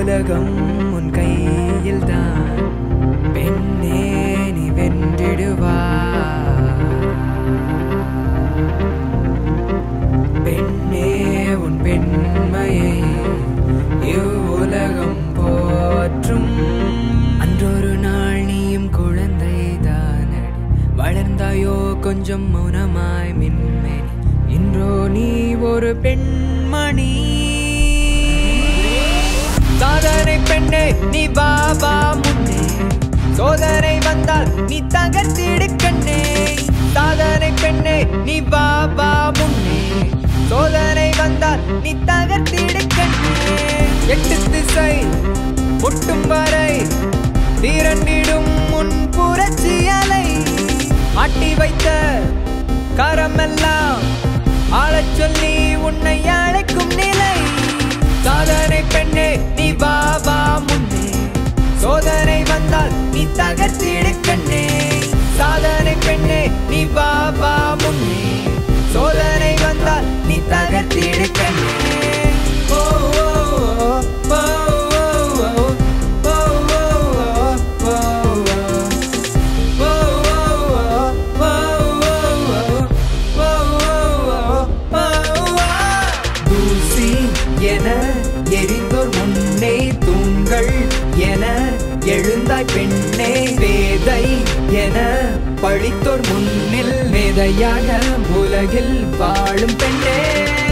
உலகம் உன் கையில் தான் பெண்ணே நீ வென்றிடுவா பெண்ணே உன் பெண்மையை இவ்வுலகம் போற்றும் அன்றொரு நாள் நீயும் குழந்தைதானடி வளர்ந்தாயோ கொஞ்சம் மௌனமாய் மின்மேனி இன்றோ நீ ஒரு பெண்மணி சாதனை பெண்ணே நீ பாபா முன்னே சோதனை வந்தால் நீ தகர்த்திடு கண்ணே சாதனை பெண்ணே நீ பாபா முன்னே சோதனை வந்தால் நீ தகர்த்திடு கண்ணே எட்டு திசை முட்டும் வரை திரண்டிடும் முன் புரட்சி அலை ஆட்டி வைத்த கரமெல்லாம் ஆளச் சொல்லி உன்னை அழைக்கும் நிலை சாதனை பெண்ணே நீ பாபா முன்னே சோதனை வந்தால் நீ தகர்த்திடு கண்ணே சாதனை பெண்ணே நீ பாபா முன்னே சோதனை வந்தால் நீ தகர்த்திடு கண்ணே ஓ, ஓ, ஓ, ஓ, ஓ, ஓ, ஓ, ஓ, ஓ, ஓ. தூசி என எரிந்தோர் முன்னே தூண்கள் என எழுந்தாய் பெண்ணே வேதை என பழித்தோர் முன்னில் வேதையாக உலகில் வாழும் பெண்ணே